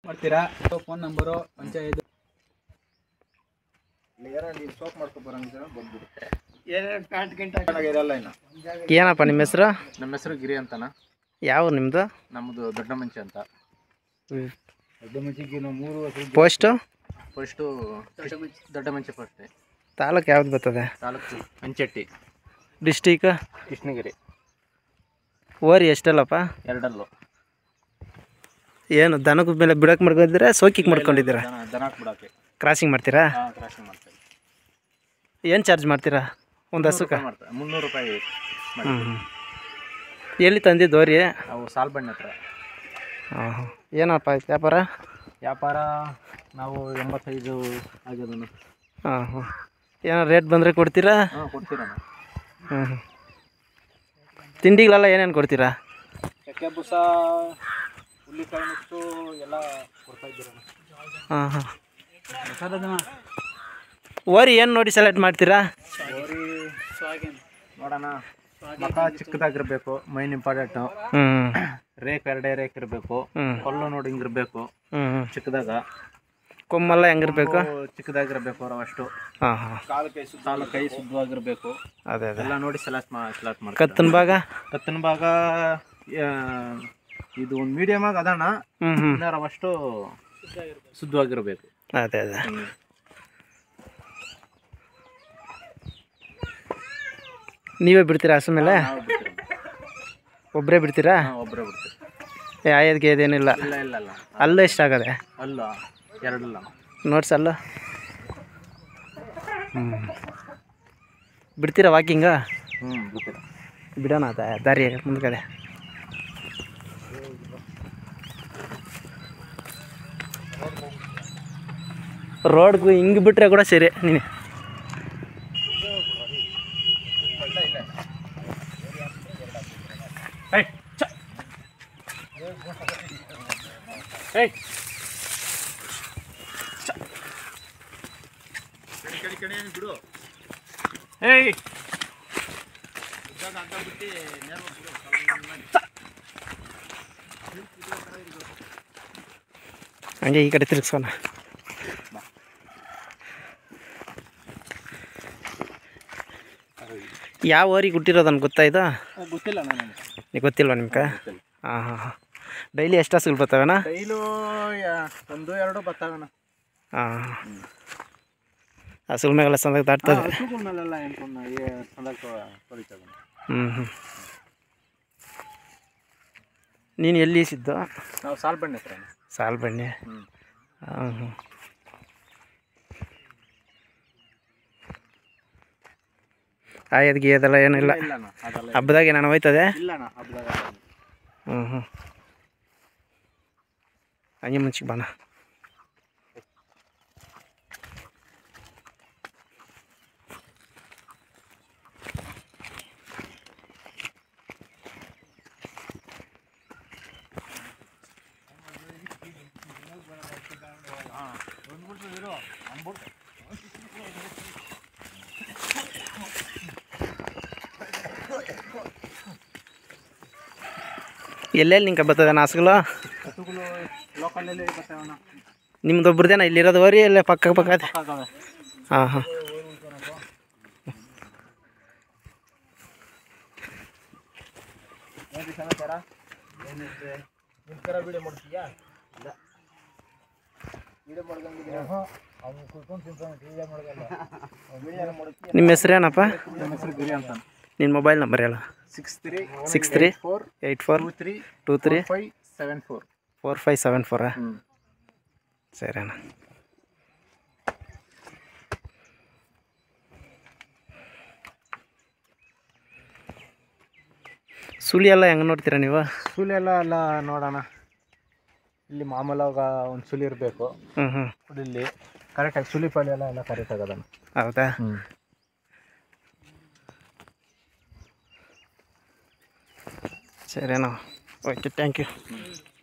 ಮಾಡ್ತೀರಾ phone number panchayat soap ಮಾಡ್ಕೊ ಬರಂಗಿದ್ರೆ ಬಂದ್ಬಿಡು ಏನಪ್ಪ ನಿಮ್ಮ ಹೆಸರು ನಮ್ಮ ಹೆಸರು ಗಿರಿ ಅಂತನ ಯಾವ ನಿಮ್ಮದು ನಮ್ಮದು ದೊಡ್ಡ ಮಂಚಿ ಅಂತ ದೊಡ್ಡ ಮಂಚಿಗೆ ನಾವು ಮೂರು ಪೋಸ್ಟು ಫಸ್ಟು ದೊಡ್ಡ ಮಂಚಿ ಫಸ್ಟ್ ತಾಲೂಕು ಯಾವ್ದು ಬರ್ತದೆ ತಾಲೂಕು ಅಂಚೆಟ್ಟಿ ಡಿಸ್ಟಿಕ್ ಕೃಷ್ಣಗಿರಿ ಓರಿ ಎಷ್ಟಲ್ಲಪ್ಪ ಎರಡಲ್ಲು ಏನು ದನದ ಮೇಲೆ ಬಿಡಕ್ಕೆ ಮಾಡ್ಕೊಂಡಿದ್ದೀರಾ ಸೋಕಿಗೆ ಮಾಡ್ಕೊಂಡಿದ್ದೀರಾ ದನ ದನ ಹಾಕ್ಬಿಡಕ್ಕೆ ಕ್ರಾಸಿಂಗ್ ಮಾಡ್ತೀರಾ ಹಾಂ ಕ್ರಾಸಿಂಗ್ ಮಾಡ್ತಾರೆ ಏನು ಚಾರ್ಜ್ ಮಾಡ್ತೀರಾ ಒಂದು ಹಸುಕ್ಕೆ ಮಾಡ್ತಾರೆ ಮುನ್ನೂರು ರೂಪಾಯಿ ಹ್ಞೂ ಹ್ಞೂ ಎಲ್ಲಿ ತಂದಿದ್ದು ಓರಿ ನಾವು ಸಾಲ್ಬಣ್ಣೆ ಹತ್ರ ಹಾಂ ಹಾಂ ಏನಪ್ಪ ಆಯ್ತು ವ್ಯಾಪಾರ ವ್ಯಾಪಾರ ನಾವು ಎಂಬತ್ತೈದು ಆಗ್ಯದನು ಹಾಂ ಹಾಂ ಏನೋ ರೇಟ್ ಬಂದರೆ ಕೊಡ್ತೀರಾ ಹಾಂ ಕೊಡ್ತೀರಣ್ಣ ಹ್ಞೂ ಹ್ಞೂ ತಿಂಡಿಗಳೆಲ್ಲ ಏನೇನು ಕೊಡ್ತೀರಾ ಚಕ್ಕೆ ಬುಸ ಹುಲ್ಲಿಕಾಯಿ ಮಿಕ್ಸು ಎಲ್ಲ ಕೊಡ್ತಾ ಇದ್ದೀರಣ್ಣ ಹಾಂ ಹಾಂ ಓರಿ ಏನು ನೋಡಿ ಸೆಲೆಕ್ಟ್ ಮಾಡ್ತೀರಾ ಗೋರಿ ನೋಡೋಣ ಮಕ ಚಿಕ್ಕದಾಗಿರ್ಬೇಕು ಮೈನ್ ಇಂಪಾರ್ಟೆಂಟು ಹ್ಞೂ ರೇಕ್ ಎರಡೇ ರೇಕ್ ಇರಬೇಕು ಹ್ಞೂ ಕೊಲ್ಲು ನೋಡಿ ಹಿಂಗಿರ್ಬೇಕು ಹ್ಞೂ ಹ್ಞೂ ಚಿಕ್ಕದಾಗ ಕೊಮ್ಮೆಲ್ಲ ಹೆಂಗಿರ್ಬೇಕು ಅವು ಚಿಕ್ಕದಾಗಿರ್ಬೇಕು ಅವ್ರು ಅಷ್ಟು ಹಾಂ ಹಾಂ ಕಾಲು ಕೈ ಕಾಲು ಕೈ ಶುದ್ಧವಾಗಿರ್ಬೇಕು ಅದೇ ಅದೇ ಎಲ್ಲ ನೋಡಿ ಸೆಲೆಕ್ಟ್ ಮಾ ಸೆಲೆಕ್ಟ್ ಮಾಡಿ ಕತ್ತನ ಭಾಗ ಕತ್ತಿನ ಭಾಗ ಆ, ಇದು ಒಂದು ಮೀಡಿಯಮ್ ಆಗಿ ಅದಣ್ಣ ಹ್ಞೂ ಹ್ಞೂ ಇನ್ನೂ ಅಷ್ಟು ಶುದ್ಧವಾಗಿರ್ಬೇಕು ಅದೇ ಅದೇ ನೀವೇ ಬಿಡ್ತೀರಾ ಹಸು ಮೇಲೆ ನಾವು ಬಿಡ್ತೀವಿ ಒಬ್ಬರೇ ಬಿಡ್ತೀರಾ ಹಾಂ ಒಬ್ಬರೇ ಬಿಡ್ತೀವಿ ಏ ಆಯದ್ಗೆ ಇದೇನಿಲ್ಲ ಇಲ್ಲ ಇಲ್ಲ ಇಲ್ಲ ಅಲ್ಲೂ ಎಷ್ಟಾಗದೆ ಅಲ್ಲ ಎರಡಲ್ಲ ನೋಟ್ಸ್ ಅಲ್ಲ ಹ್ಞೂ ಬಿಡ್ತೀರಾ ವಾಕಿಂಗ ಹ್ಞೂ ಬಿಡ್ತೀರ ಬಿಡೋಣ ಅದ ದಾರಿ ಮುಂದ್ಗಡೆ ರೋಡ್ಗೂ ಹಿಂಗೆ ಬಿಟ್ರೆ ಕೂಡ ಸರಿ ನೀನು ಏಯ್ ಏಯ್ ಹಂಗೆ ಈ ಕಡೆ ತಿರುಗಿಸೋಣ ಯಾವ ಊರಿಗೆ ಹುಟ್ಟಿರೋದು ನನ್ಗೆ ಗೊತ್ತಾಯ್ತಾ ಗೊತ್ತಿಲ್ಲ ನಾನು ನಿಮಗೆ ಗೊತ್ತಿಲ್ವಾ ನಿಮ್ಗೆ ಹಾಂ ಹಾಂ ಹಾಂ ಡೈಲಿ ಎಷ್ಟು ಹಸುಗಳು ಬರ್ತಾವಣ್ಣ ಡೈಲು ಒಂದು ಎರಡು ಬತ್ತಾವಣ್ಣ ಹಾಂ ಹಸುಗಳ ಮೇಲೆಲ್ಲ ಸಂದಾಗ ದಾಟ್ತದೆ ಹಸುಗಳನ್ನೆಲ್ಲ ಎಣ್ಕೊಂಡು ಸಂದರ್ಭ ತೊಳಿತದೆ ಹ್ಞೂ ಹ್ಞೂ ನೀನು ಎಲ್ಲಿ ಸಿದ್ದು ನಾವು ಸಾಲ್ ಬಣ್ಣೆ ಹತ್ರ ಸಾಲ್ ಬಣ್ಣೆ ಹ್ಞೂ ಹಾಂ ಹ್ಞೂ ಆಯದ್ಗೆ ಅದೆಲ್ಲ ಏನಿಲ್ಲ ಇಲ್ಲಣ್ಣ ಅದೆಲ್ಲ ಹಬ್ಬದಾಗೆ ನಾನು ಹೋಯ್ತದೆ ಇಲ್ಲಣ್ಣ ಹಬ್ಬದಾಗ ಹ್ಞೂ ಹ್ಞೂ ಹಂಗೆ ಮುಂಚಿಗೆ ಬಾಣ ಎಲ್ಲೆಲ್ಲಿ ನಿಂಗೆ ಬರ್ತದೆ ಹಸುಗಳು ಹಸುಗಳು ಲೋಕಲಲ್ಲಿ ಬರ್ತಾವಣ್ಣ ನಿಮ್ದು ಒಬ್ರದೇನ ಇಲ್ಲಿರೋದು ವರಿ ಎಲ್ಲ ಪಕ್ಕ ಪಕ್ಕ ಅದೇ ಆಗವೆ ಹಾಂ ಹಾಂ ಏನು ಸಮಾಚಾರ ಏನಿದೆ ನಿಮ್ಮ ಥರ ವಿಡಿಯೋ ಮಾಡ್ತೀಯಾ ಇಲ್ಲ ವಿಡಿಯೋ ಮಾಡ್ಕೊಂಡಿದ್ದೀರಾ ಅವ್ನು ಕುತ್ಕೊಂಡು ತಿಂತಾನೆ ವಿಡಿಯೋ ಮಾಡೋದಲ್ಲ ವಿಡಿಯೋ ಮಾಡ್ತೀಯ ನಿಮ್ಮ ಹೆಸ್ರೇನಪ್ಪ ನಮ್ಮ ಹೆಸರು ಗಿರಿ ಅಂತ ನಿನ್ನ ಮೊಬೈಲ್ ನಂಬರ್ ಹೇಳ six three six three four eight four two three two three five seven four four five seven ಫೋರಾ ಹ್ಞೂ ಸರಿ ಅಣ್ಣ ಸುಳಿ ಎಲ್ಲ ಹೆಂಗೆ ನೋಡ್ತೀರಾ ನೀವು ಸುಲಿ ಎಲ್ಲ ಎಲ್ಲ ನೋಡೋಣ ಇಲ್ಲಿ ಮಾಮೂಲಾಗ ಒಂದು ಸುಲಿ ಇರಬೇಕು ಹ್ಞೂ ಹ್ಞೂ ಇಲ್ಲಿ ಕರೆಕ್ಟಾಗಿ ಸುಲಿ ಪಾಳಿ ಎಲ್ಲ ಎಲ್ಲ ಕರೆಕ್ಟ್ ಆಗೋದನ್ನ ಹೌದಾ ಹ್ಞೂ ಸರಿ ಅಣ್ಣ ಓಕೆ ಥ್ಯಾಂಕ್ ಯು